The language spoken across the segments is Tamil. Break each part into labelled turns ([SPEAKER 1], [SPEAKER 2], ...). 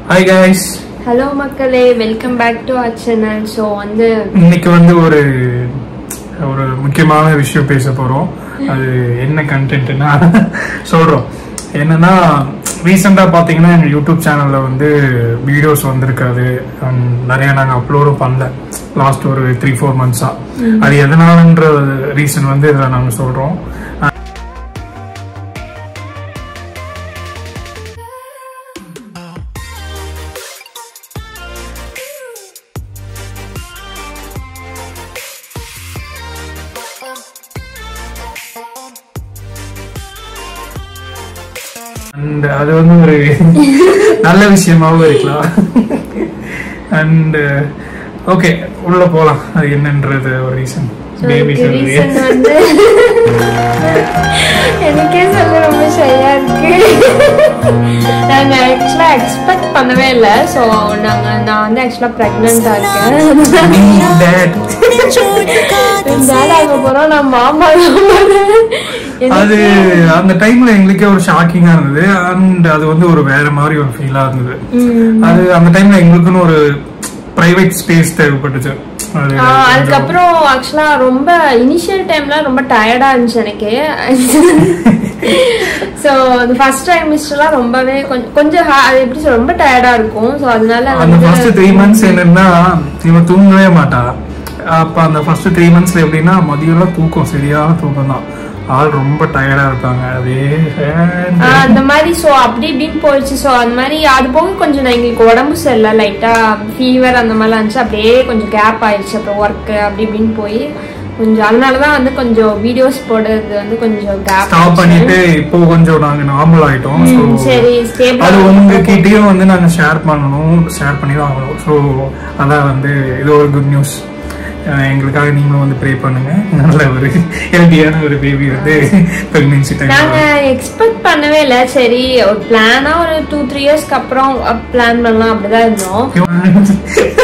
[SPEAKER 1] ஹாய் கைஸ்
[SPEAKER 2] ஹலோ மக்களே welcome back to our channel so வந்து
[SPEAKER 1] இன்னைக்கு வந்து ஒரு ஒரு முக்கியமான விஷயம் பேச போறோம் அது என்ன கண்டென்ட்னா சொல்றோம் என்னன்னா ரீசெண்டாக பார்த்தீங்கன்னா எங்கள் யூடியூப் சேனலில் வந்து வீடியோஸ் வந்திருக்காது and நிறைய நாங்கள் அப்லோடும் பண்ணல லாஸ்ட் ஒரு த்ரீ ஃபோர் மந்த்ஸாக அது எதனாலன்ற ரீசன் வந்து இதில் நாங்கள் சொல்கிறோம் அண்ட் அது வந்து ஒரு நல்ல விஷயமாவும் இருக்கலாம் அண்ட் ஓகே உள்ள போலாம் அது என்னன்றது ஒரு ரீசன் பேபி
[SPEAKER 2] ரீசன் வந்து எனக்கே சொல்ல ரொம்ப ஷையா இருக்கு நாங்க ஆக்சுவலா எக்ஸ்பெக்ட் பண்ணவே இல்லை ஸோ நாங்க நான் வந்து ஆக்சுவலா பிரெக்னெண்டா இருக்கேன் டேட் ஆக போறோம் நான் மாமா
[SPEAKER 1] அது அந்த டைம்ல எங்களுக்கே ஒரு ஷாக்கிங்கா இருந்தது அண்ட் அது வந்து ஒரு வேற மாதிரி ஒரு ஃபீலா இருந்தது அது அந்த டைம்ல எங்களுக்குன்னு ஒரு பிரைவேட் ஸ்பேஸ் தேவைப்பட்டுச்சு அது
[SPEAKER 2] ஆஹ் அதுக்கப்புறம் ஆக்சுவலா ரொம்ப இனிஷியல் டைம்ல ரொம்ப டயர்டா இருந்துச்சு எனக்கு ஸோ அது ஃபர்ஸ்ட் டைம் மிஸ்டர்லாம் ரொம்பவே கொஞ்சம் கொஞ்சம் ha- அது எப்படி சொல்ல ரொம்ப டயர்டா இருக்கும் ஸோ அதனால
[SPEAKER 1] அந்த
[SPEAKER 2] வந்து
[SPEAKER 1] ஃபர்ஸ்ட் த்ரீ மந்த்ஸ் என்னன்னா இவன் தூங்கவே மாட்டா அப்ப அந்த ஃபர்ஸ்ட் த்ரீ மந்த்ஸ்ல எப்படின்னா மதியம்லாம் தூக்கம் சரியான தூக்கம் தான் ஆள் ரொம்ப டயர்டா இருப்பாங்க அதே fan.
[SPEAKER 2] ஆஹ் அந்த மாதிரி ஸோ அப்படி இப்படின்னு போயிடுச்சு ஸோ அந்த மாதிரி அது போக கொஞ்சம் நான் எங்களுக்கு உடம்பு சரியில்லை லைட்டா ஃபீவர் அந்த மாதிரிலாம் இருந்துச்சு அப்படியே கொஞ்சம் கேப் ஆயிடுச்சு அப்புறம் ஒர்க்கு அப்படி இப்படின்னு போய் கொஞ்சம் அதனாலதான் வந்து கொஞ்சம் வீடியோஸ் போடுறது வந்து கொஞ்சம் கேப்
[SPEAKER 1] ஸ்டாப் பண்ணிட்டு இப்போ கொஞ்சம் நாங்க நார்மல் ஆயிட்டோம் So,
[SPEAKER 2] சரி ஸ்டேபிள்
[SPEAKER 1] அது உங்ககிட்டயும் வந்து நாங்க ஷேர் பண்ணணும் ஷேர் பண்ணி தான் ஆகணும் ஸோ அதான் வந்து இது ஒரு குட் நியூஸ் எங்களுக்காக நீங்களும் வந்து ப்ரே பண்ணுங்க நல்ல ஒரு ஹெல்த்தியான ஒரு பேபி வந்து பிரெக்னன்சி
[SPEAKER 2] நாங்க
[SPEAKER 1] டைம்
[SPEAKER 2] எக்ஸ்பெக்ட் பண்ணவே இல்லை சரி ஒரு பிளானா ஒரு டூ த்ரீ இயர்ஸ்க்கு அப்புறம் பிளான் பண்ணலாம் அப்படிதான் இருந்தோம்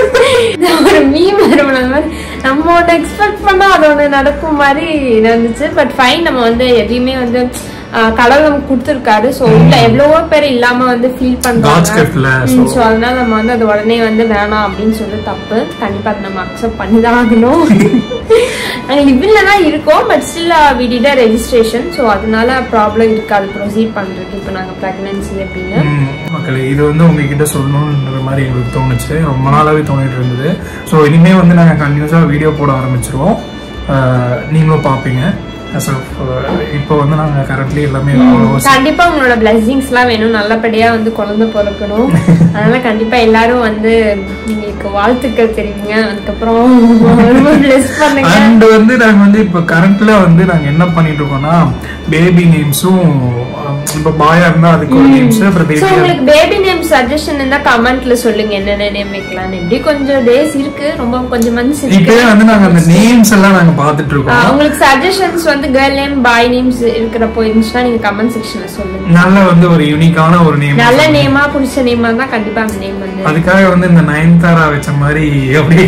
[SPEAKER 2] ஒரு மீம் வரும் மாதிரி நம்ம ஒன்று எக்ஸ்பெக்ட் பண்ணா அது ஒன்று நடக்கும் மாதிரி இருந்துச்சு பட் ஃபைன் நம்ம வந்து எதையுமே வந்து ஆஹ், கடவுள் நமக்கு கொடுத்துருக்காரு ஸோ உள்ள எவ்வளவோ பேர் இல்லாம வந்து ஃபீல்
[SPEAKER 1] God's gift ல,
[SPEAKER 2] பண்றாங்க
[SPEAKER 1] so-
[SPEAKER 2] ஸோ அதனால நம்ம வந்து அது உடனே வந்து வேணாம் அப்படின்னு சொல்லி தப்பு கண்டிப்பா அதை நம்ம அக்செப்ட் பண்ணி தான் ஆகணும் நாங்கள் லிவில்ல தான் இருக்கோம் பட் ஸ்டில் விடிட ரெஜிஸ்ட்ரேஷன் ஸோ அதனால ப்ராப்ளம் இருக்காது ப்ரொசீட் பண்றதுக்கு இப்போ நாங்கள் ப்ரெக்னன்சி அப்படின்னு
[SPEAKER 1] மக்களே இது வந்து உங்ககிட்ட சொல்லணுன்ற மாதிரி எங்களுக்கு தோணுச்சு ரொம்ப நாளாவே தோணிட்டு இருந்தது ஸோ இனிமே வந்து நாங்கள் கண்டினியூஸாக வீடியோ போட ஆரம்பிச்சிருவோம் அஹ், நீங்களும் பார்ப்பீங்க So, இப்போ வந்து நாங்கள் கரண்ட்லி எல்லாமே followers
[SPEAKER 2] கண்டிப்பா உங்களோட பிளெஸிங்ஸ் எல்லாம் வேணும் நல்லபடியா வந்து குழந்தை பிறக்கணும் அதனால கண்டிப்பா எல்லாரும் வந்து உங்களுக்கு வாழ்த்துக்கள் தெரிவிங்க அதுக்கப்புறம் ரொம்ப பிளெஸ் பண்ணுங்க
[SPEAKER 1] அண்ட் வந்து நாங்க வந்து இப்ப கரண்ட்ல வந்து நாங்க என்ன பண்ணிட்டு இருக்கோம்னா பேபி நேம்ஸும் இப்ப பாயா இருந்தா அதுக்கு ஒரு நேம்ஸ் அப்புறம்
[SPEAKER 2] ஸோ
[SPEAKER 1] பேபி
[SPEAKER 2] உங்களுக்கு பேபி நேம் சஜஷன் இருந்தா கமெண்ட்ல சொல்லுங்க என்னென்ன நேம் வைக்கலாம் எப்படி கொஞ்சம் டேஸ் இருக்கு ரொம்ப கொஞ்சம் மந்த்ஸ் இருக்கு
[SPEAKER 1] இப்பவே வந்து நாங்க அந்த நேம்ஸ் எல்லாம் நாங்க பாத்துட்டு
[SPEAKER 2] ஆ,
[SPEAKER 1] இருக்கோம்
[SPEAKER 2] உங்களுக்கு சஜஷன்ஸ் வந்து கேர்ள் நேம் பாய் நேம்ஸ் இருக்கிறப்போ இருந்துச்சுன்னா நீங்க கமெண்ட் செக்ஷன்ல சொல்லுங்க
[SPEAKER 1] நல்ல வந்து ஒரு யூனிக்கான ஒரு நேம்
[SPEAKER 2] நல்ல நேமா பிடிச்ச நேமா தான் கண்டிப்பா அந்த நேம் வந்து
[SPEAKER 1] அதுக்காக வந்து இந்த நயன்தாரா வச்ச மாதிரி அப்படியே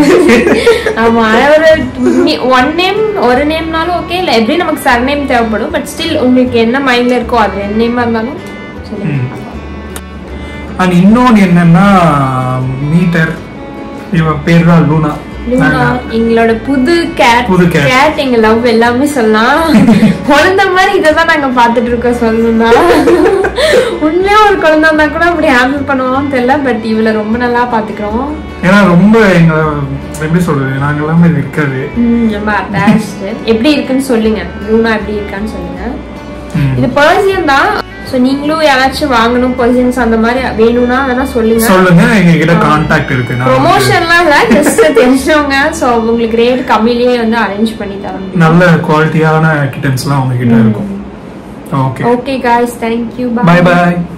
[SPEAKER 2] ஆமா ஒரு ஒன் நேம் ஒரு நேம்னாலும் ஓகே இல்ல எப்படி நமக்கு சர் நேம் தேவைப்படும் பட் ஸ்டில் உங்களுக்கு என்ன மைண்ட்ல இருக்கோ அது என்ன நேமா இருந்தாலும் சொல்லுங்க
[SPEAKER 1] அண்ட் இன்னொன்னு என்னன்னா மீட்டர் இவ பேர் தான் லூனா
[SPEAKER 2] லூனா, எங்களோட புது கேட்
[SPEAKER 1] புது cat.
[SPEAKER 2] கேட் எங்க லவ் எல்லாமே சொல்லலாம் குழந்தை மாதிரி இதைதான் நாங்க பாத்துட்டு இருக்கோம் சொல்லணும்னா உண்மையா ஒரு குழந்தை இருந்தா கூட அப்படி ஹேண்டில் பண்ணுவோம்னு தெரியல பட் இவள ரொம்ப நல்லா பாத்துக்கிறோம்
[SPEAKER 1] ஏன்னா ரொம்ப எங்க எப்படி சொல்றது நாங்க எல்லாமே இது இருக்காது
[SPEAKER 2] ம், ரொம்ப அட்டாச்டு எப்படி இருக்குன்னு சொல்லுங்க லூனா எப்படி இருக்கான்னு சொல்லுங்க
[SPEAKER 1] ம்.
[SPEAKER 2] இது பர்சியன் தான் சோ நீங்களும் யாராச்சும் வாங்கணும் பர்சியன்ஸ் அந்த மாதிரி வேணும்னா வேணா சொல்லுங்க
[SPEAKER 1] சொல்லுங்க எங்க கிட்ட கான்டாக்ட் இருக்கு நான் வந்து
[SPEAKER 2] ப்ரொமோஷன்லாம் இல்ல ஜஸ்ட் தெரிஞ்சவங்க சோ உங்களுக்கு ரேட் கம்மியிலேயே வந்து அரேஞ்ச் பண்ணி தர முடியும்
[SPEAKER 1] நல்ல குவாலிட்டியான கிட்டன்ஸ்லாம் உங்ககிட்ட இருக்கும் okay
[SPEAKER 2] okay guys thank you
[SPEAKER 1] bye பாய்